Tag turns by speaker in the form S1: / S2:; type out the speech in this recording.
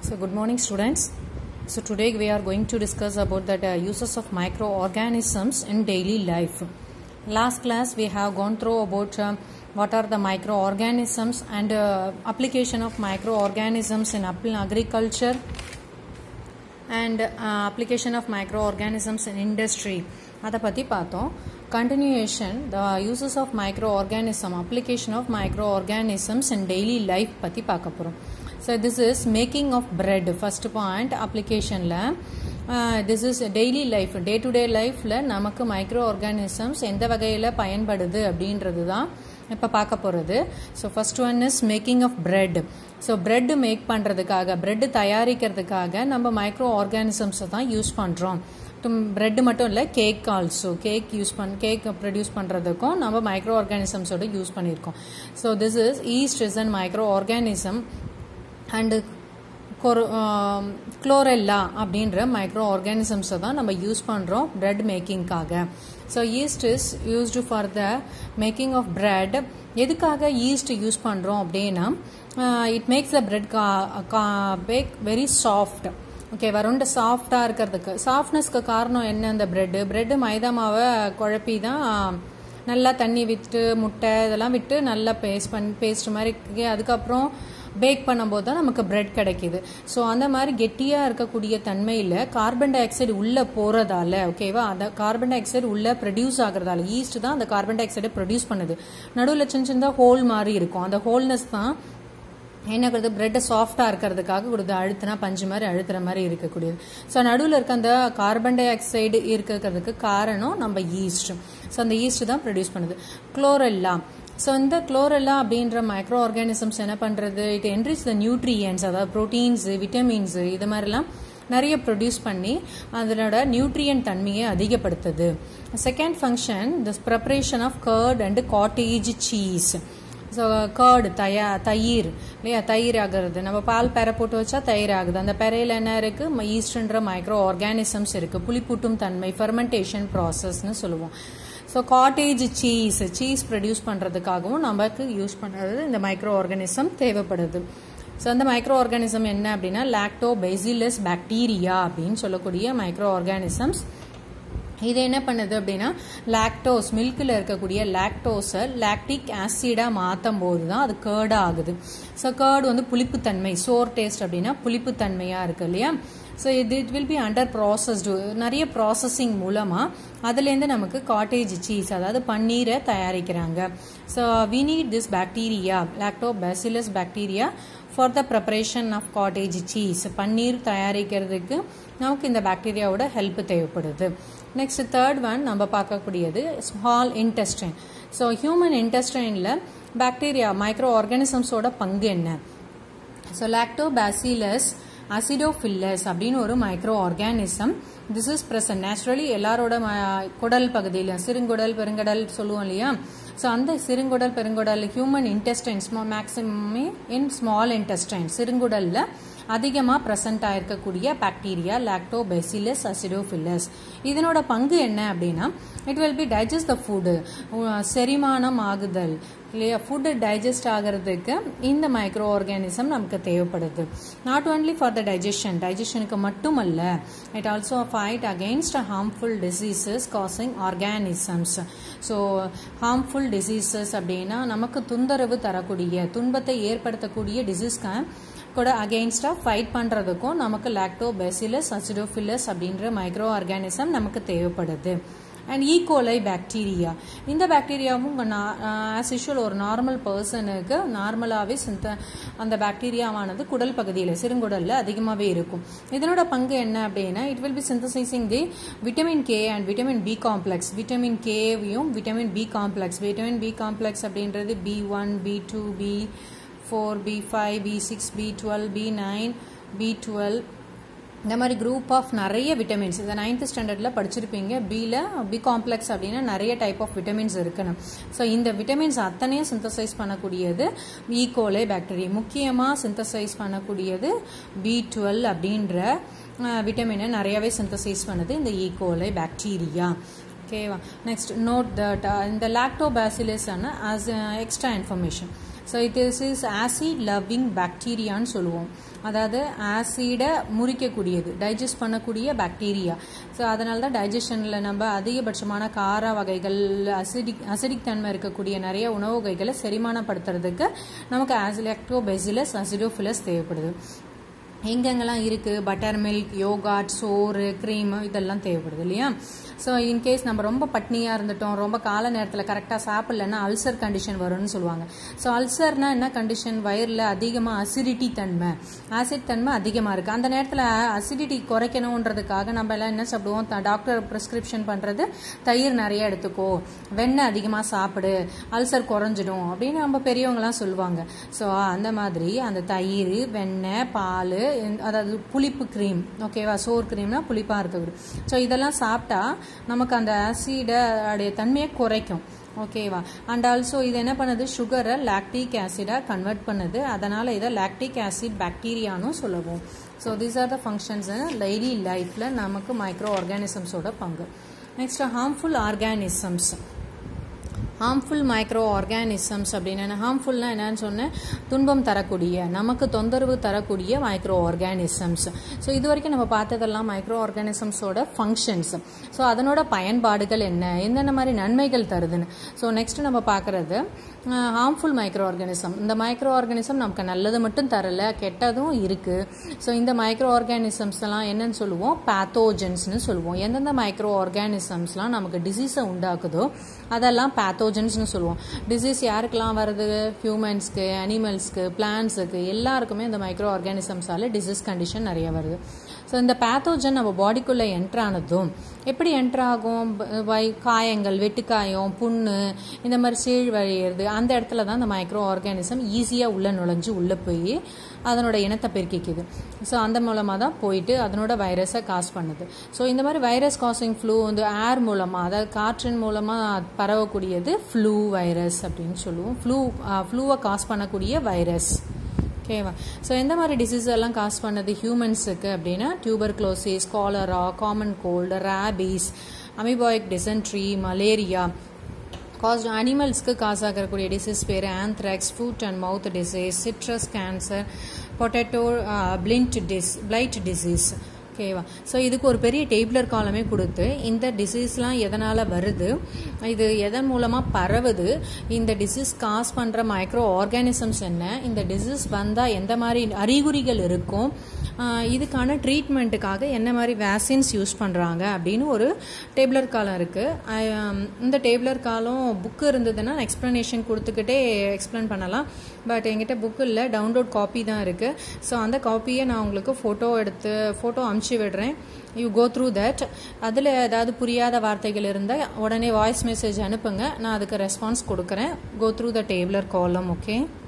S1: So good morning students. So today we are going to discuss about that uh, uses of microorganisms in daily life. Last class we have gone through about um, what are the microorganisms and uh, application of microorganisms in ap- agriculture and uh, application of microorganisms in industry அதை பற்றி பார்த்தோம் continuation the uses of micro organism application of micro organisms in daily life பற்றி பார்க்க போகிறோம் so this is making of bread first point அப்ளிகேஷனில் this is daily life day to day லைஃப்பில் நமக்கு micro organisms எந்த வகையில் பயன்படுது அப்படின்றது தான் இப்போ பார்க்க போகிறது so first one is making of bread so bread make பண்ணுறதுக்காக பிரெட் தயாரிக்கிறதுக்காக நம்ம மைக்ரோ ஆர்கானிசம்ஸை தான் யூஸ் பண்ணுறோம் பிரெட் மட்டும் இல்லை கேக் ஆல்சோ கேக் யூஸ் பண் கேக் ப்ரொடியூஸ் பண்ணுறதுக்கும் நம்ம மைக்ரோ ஆர்கானிசம்ஸோட யூஸ் பண்ணியிருக்கோம் so this is yeast is and micro organism and chlorella அப்படின்ற மைக்ரோ ஆர்கானிசம்ஸை தான் நம்ம யூஸ் பண்ணுறோம் பிரெட் மேக்கிங்காக so yeast is used for the making of bread எதுக்காக ஈஸ்ட் யூஸ் பண்ணுறோம் அப்படின்னா it makes the bread bake very soft okay வருண்ட சாஃப்டாக இருக்கிறதுக்கு சாஃப்ட்னஸ்க்கு காரணம் என்ன அந்த பிரெட்டு பிரெட்டு மைதா மாவை குழப்பி தான் நல்லா தண்ணி விட்டு முட்டை இதெல்லாம் விட்டு நல்லா பேஸ்ட் பண் பேஸ்ட் மாதிரி அதுக்கப்புறம் பேக் பண்ணும்போது தான் நமக்கு பிரெட் கிடைக்கிது ஸோ அந்த மாதிரி கெட்டியாக இருக்கக்கூடிய தன்மையில் கார்பன் டை ஆக்சைடு உள்ளே போகிறதால ஓகேவா அந்த கார்பன் டை ஆக்சைடு உள்ளே ப்ரொடியூஸ் ஆகிறதால ஈஸ்ட் தான் அந்த கார்பன் டை ஆக்சைடை ப்ரொடியூஸ் பண்ணுது நடுவில் சின்ன சின்னதாக ஹோல் மாதிரி இருக்கும் அந்த ஹோல்னஸ் தான் என்ன கொடுத்து பிரெட்டை சாஃப்டாக இருக்கிறதுக்காக கொடுத்து அழுத்தினா பஞ்சு மாதிரி அழுத்துற மாதிரி இருக்கக்கூடியது ஸோ நடுவில் இருக்க அந்த கார்பன் டை ஆக்சைடு இருக்கிறதுக்கு காரணம் நம்ம ஈஸ்ட் ஸோ அந்த ஈஸ்ட் தான் ப்ரொடியூஸ் பண்ணுது குளோரெல்லா ஸோ இந்த குளோரெல்லா அப்படின்ற மைக்ரோ ஆர்கானிசம்ஸ் என்ன பண்ணுறது இட் என்ரிச் த நியூட்ரியன்ஸ் அதாவது ப்ரோட்டீன்ஸு விட்டமின்ஸு இது மாதிரிலாம் நிறைய ப்ரொடியூஸ் பண்ணி அதனோட நியூட்ரியன் தன்மையை அதிகப்படுத்துது second function this preparation of curd and cottage cheese so curd தயா தயிர் இல்லையா தயிர் ஆகிறது நம்ம பால் பெற போட்டு வச்சா தயிர் ஆகுது அந்த பெறையில் என்ன இருக்குது ஈஸ்ட்ன்ற மைக்ரோ ஆர்கானிசம்ஸ் இருக்குது புளிப்பூட்டும் தன்மை ஃபெர்மெண்டேஷன் ப்ராசஸ்னு சொல்லுவோம் so cottage cheese cheese produce பண்ணுறதுக்காகவும் நமக்கு யூஸ் பண்ணுறது இந்த மைக்ரோ ஆர்கானிசம் தேவைப்படுது ஸோ அந்த மைக்ரோ ஆர்கானிசம் என்ன அப்படின்னா லாக்டோ பெசிலஸ் பாக்டீரியா அப்படின்னு சொல்லக்கூடிய மைக்ரோ ஆர்கானிசம்ஸ் இது என்ன பண்ணுது அப்படின்னா லாக்டோஸ் மில்கில் இருக்கக்கூடிய லாக்டோஸை லாக்டிக் ஆசிடாக மாற்றும் போது தான் அது கேர்டாக ஆகுது ஸோ கேர்டு வந்து புளிப்புத்தன்மை சோர் டேஸ்ட் அப்படின்னா புளிப்புத்தன்மையாக இருக்கு இல்லையா ஸோ இது it will be under processed நிறைய ப்ராசஸிங் மூலமாக அதுலேருந்து நமக்கு காட்டேஜ் சீஸ் அதாவது பன்னீரை தயாரிக்கிறாங்க so we need this bacteria lactobacillus bacteria for the preparation of cottage cheese paneer தயாரிக்கிறதுக்கு நமக்கு இந்த பாக்டீரியாவோட ஹெல்ப் தேவைப்படுது நெக்ஸ்ட் தேர்ட் ஒன் நம்ம பார்க்கக்கூடியது ஸ்மால் இன்டெஸ்டைன் ஸோ ஹியூமன் இன்டெஸ்டைனில் பாக்டீரியா மைக்ரோ ஆர்கானிசம்ஸோட பங்கு என்ன ஸோ லாக்டோ பேசிலஸ் அசிடோஃபில்லஸ் அப்படின்னு ஒரு micro organism this is present naturally எல்லாரோட குடல் பகுதியில் சிறுங்குடல் பெருங்கடல் சொல்லுவோம் இல்லையா ஸோ அந்த சிறுங்குடல் பெருங்குடல் ஹியூமன் இன்டெஸ்டைன் மேக்ஸிமமே இன் ஸ்மால் இன்டெஸ்டைன் சிறுங்குடலில் அதிகமாக ப்ரெசன்ட் ஆயிருக்கக்கூடிய பாக்டீரியா லாக்டோ பெசிலஸ் அசிடோஃபில்லஸ் இதனோட பங்கு என்ன அப்படின்னா it will be digest the food செரிமானம் ஆகுதல் இல்லையா ஃபுட்டு டைஜஸ்ட் ஆகிறதுக்கு இந்த மைக்ரோ ஆர்கானிசம் நமக்கு தேவைப்படுது not only for the digestion டைஜஷனுக்கு மட்டுமல்ல it also fight against harmful diseases causing organisms so harmful diseases அப்படின்னா நமக்கு துந்தரவு தரக்கூடிய துன்பத்தை ஏற்படுத்தக்கூடிய டிசீஸ்க்கு கூட அகெயின்ஸ்டாக ஃபைட் பண்ணுறதுக்கும் நமக்கு லாக்டோ பெசிலஸ் அசிடோஃபிலஸ் அப்படின்ற மைக்ரோ ஆர்கானிசம் நமக்கு தேவைப்படுது அண்ட் ஈகோலை பாக்டீரியா இந்த பாக்டீரியாவும் ஆஸ் யூஷுவல் ஒரு நார்மல் பர்சனுக்கு நார்மலாகவே சிந்த அந்த பாக்டீரியாவானது குடல் பகுதியில் சிறுங்குடலில் அதிகமாகவே இருக்கும் இதனோட பங்கு என்ன அப்படின்னா it will be synthesizing the vitamin K and vitamin B complex vitamin கேவையும் vitamin B complex vitamin B complex அப்படின்றது B one B two B four B five B six B twelve B nine B twelve இந்த மாதிரி group of நிறைய vitamins இதை ninth ஸ்டாண்டர்டில் படிச்சிருப்பீங்க பியில் B complex அப்படின்னா நிறைய டைப் ஆஃப் விட்டமின்ஸ் இருக்குன்னு ஸோ இந்த விட்டமின்ஸ் அத்தனையும் சிந்தசைஸ் பண்ணக்கூடியது ஈகோலே பாக்டீரியா முக்கியமாக சிந்தசைஸ் பண்ணக்கூடியது பி டுவெல் அப்படின்ற விட்டமினை நிறையவே சிந்தசைஸ் பண்ணுது இந்த ஈகோலை பாக்டீரியா ஓகேவா நெக்ஸ்ட் நோட் தட் இந்த lactobacillus as extra information so it is is acid loving பாக்டீரியான்னு சொல்லுவோம் அதாவது ஆசிடை முறிக்கக்கூடியது டைஜஸ்ட் பண்ணக்கூடிய பாக்டீரியா ஸோ அதனால தான் டைஜஷனில் நம்ம அதிகபட்சமான கார வகைகள் அசிடிக் அசிடிக் தன்மை இருக்கக்கூடிய நிறைய உணவு வகைகளை செரிமானப்படுத்துறதுக்கு நமக்கு ஆசிலெக்டோபெசிலஸ் அசிடோஃபிலஸ் தேவைப்படுது எங்கெங்கெல்லாம் இருக்குது butter milk yoghurt sour cream இதெல்லாம் தேவைப்படுது இல்லையா ஸோ இன்கேஸ் நம்ம ரொம்ப பட்னியாக இருந்துட்டோம் ரொம்ப கால நேரத்தில் கரெக்டாக சாப்பிட்லன்னா அல்சர் கண்டிஷன் வரும்னு சொல்லுவாங்க ஸோ அல்சர்னா என்ன கண்டிஷன் வயிறில் அதிகமாக அசிடிட்டி தன்மை ஆசிட் தன்மை அதிகமாக இருக்குது அந்த நேரத்தில் அசிடிட்டி குறைக்கணுன்றதுக்காக நம்ம எல்லாம் என்ன சாப்பிடுவோம் டாக்டர் ப்ரிஸ்கிரிப்ஷன் பண்ணுறது தயிர் நிறைய எடுத்துக்கோ வெண்ணெய் அதிகமாக சாப்பிடு அல்சர் குறைஞ்சிடும் அப்படின்னு நம்ம பெரியவங்களாம் சொல்லுவாங்க ஸோ அந்த மாதிரி அந்த தயிர் வெண்ணெய் பால் அதாவது புளிப்பு க்ரீம் ஓகேவா சோர் க்ரீம்னா புளிப்பாக இருக்குது ஸோ இதெல்லாம் சாப்பிட்டா நமக்கு அந்த ஆசிடோடைய தன்மையை குறைக்கும் ஓகேவா அண்ட் ஆல்சோ இது என்ன பண்ணுது சுகரை லாக்டிக் ஆசிடாக கன்வெர்ட் பண்ணுது அதனால் இதை லாக்டிக் ஆசிட் பாக்டீரியானும் சொல்லுவோம் so these are the functions daily லைஃப்பில் நமக்கு மைக்ரோ ஆர்கானிசம்ஸோட பங்கு next harmful organisms harmful micro organisms அப்படின்னு ஹார்ம்ஃபுல்னா என்னன்னு சொன்னேன் துன்பம் தரக்கூடிய நமக்கு தொந்தரவு தரக்கூடிய மைக்ரோ ஆர்கானிசம்ஸ் ஸோ இது வரைக்கும் நம்ம பார்த்ததெல்லாம் மைக்ரோ ஆர்கானிசம்ஸோட ஃபங்க்ஷன்ஸ் ஸோ அதனோட பயன்பாடுகள் என்ன என்னென்ன மாதிரி நன்மைகள் தருதுன்னு ஸோ நெக்ஸ்ட் நம்ம பார்க்குறது ஹார்ம்ஃபுல் மைக்ரோ ஆர்கானிசம் இந்த மைக்ரோ ஆர்கானிசம் நமக்கு நல்லது மட்டும் தரல கெட்டதும் இருக்குது ஸோ இந்த மைக்ரோ ஆர்கானிசம்ஸ் எல்லாம் என்னன்னு சொல்லுவோம் பேத்தோஜன்ஸ்னு சொல்லுவோம் எந்தெந்த மைக்ரோ ஆர்கானிசம்ஸ்லாம் நமக்கு டிசீஸை உண்டாக்குதோ அதெல்லாம் பேத்தோஜன்ஸ்னு சொல்லுவோம் டிசீஸ் யாருக்கெல்லாம் வருது ஹியூமன்ஸ்க்கு அனிமல்ஸ்க்கு பிளான்ஸுக்கு எல்லாருக்குமே இந்த மைக்ரோ ஆர்கானிசம்ஸால டிசீஸ் கண்டிஷன் நிறைய வருது ஸோ இந்த பேத்தோஜன் நம்ம பாடிக்குள்ளே என்ட்ரானதும் எப்படி என்ட்ரு ஆகும் வை காயங்கள் வெட்டுக்காயம் புண்ணு இந்த மாதிரி சீழ் வழியிறது அந்த இடத்துல தான் இந்த மைக்ரோ ஆர்கானிசம் ஈஸியாக உள்ளே நுழைஞ்சு உள்ளே போய் அதனோட இனத்தை பெருக்கிக்குது ஸோ அந்த மூலமாக தான் போயிட்டு அதனோட வைரஸை காஸ் பண்ணுது ஸோ இந்த மாதிரி வைரஸ் காசிங் ஃப்ளூ வந்து ஏர் மூலமாக அதாவது காற்றின் மூலமாக பரவக்கூடியது ஃப்ளூ வைரஸ் அப்படின்னு சொல்லுவோம் ஃப்ளூ ஃப்ளூவை காஸ் பண்ணக்கூடிய வைரஸ் ஓகேவா ஸோ எந்த மாதிரி டிசீஸ் எல்லாம் காஸ் பண்ணது ஹியூமன்ஸுக்கு அப்படின்னா tuberculosis cholera common cold rabies amoebic dysentery malaria cause அனிமல்ஸ்க்கு காஸ் ஆகக்கூடிய டிசீஸ் பேர் anthrax foot and mouth disease citrus canker potato blind டிஸ் பிளைட் டிசீஸ் ஓகேவா ஸோ இதுக்கு ஒரு பெரிய டேபிளர் காலமே கொடுத்து இந்த டிசீஸ்லாம் எதனால் வருது இது எதன் மூலமாக பரவுது இந்த டிசீஸ் காஸ் பண்ணுற மைக்ரோ ஆர்கானிசம்ஸ் என்ன இந்த டிசீஸ் வந்தால் எந்த மாதிரி அறிகுறிகள் இருக்கும் இதுக்கான ட்ரீட்மெண்ட்டுக்காக என்ன மாதிரி வேக்சின்ஸ் யூஸ் பண்ணுறாங்க அப்படின்னு ஒரு டேபிளர் காலம் இருக்குது இந்த டேபிளர் காலம் புக்கு இருந்ததுன்னா எக்ஸ்ப்ளனேஷன் கொடுத்துக்கிட்டே எக்ஸ்பிளைன் பண்ணலாம் பட் என்கிட்ட புக்கு இல்லை டவுன்லோட் காப்பி தான் இருக்குது ஸோ அந்த காப்பியை நான் உங்களுக்கு ஃபோட்டோ எடுத்து ஃபோட்டோ அமுச்சு விடுறேன் யூ கோ த்ரூ தட் அதில் ஏதாவது புரியாத வார்த்தைகள் இருந்தால் உடனே வாய்ஸ் மெசேஜ் அனுப்புங்க நான் அதுக்கு ரெஸ்பான்ஸ் கொடுக்குறேன் கோ த்ரூ த டேபிளர் காலம் ஓகே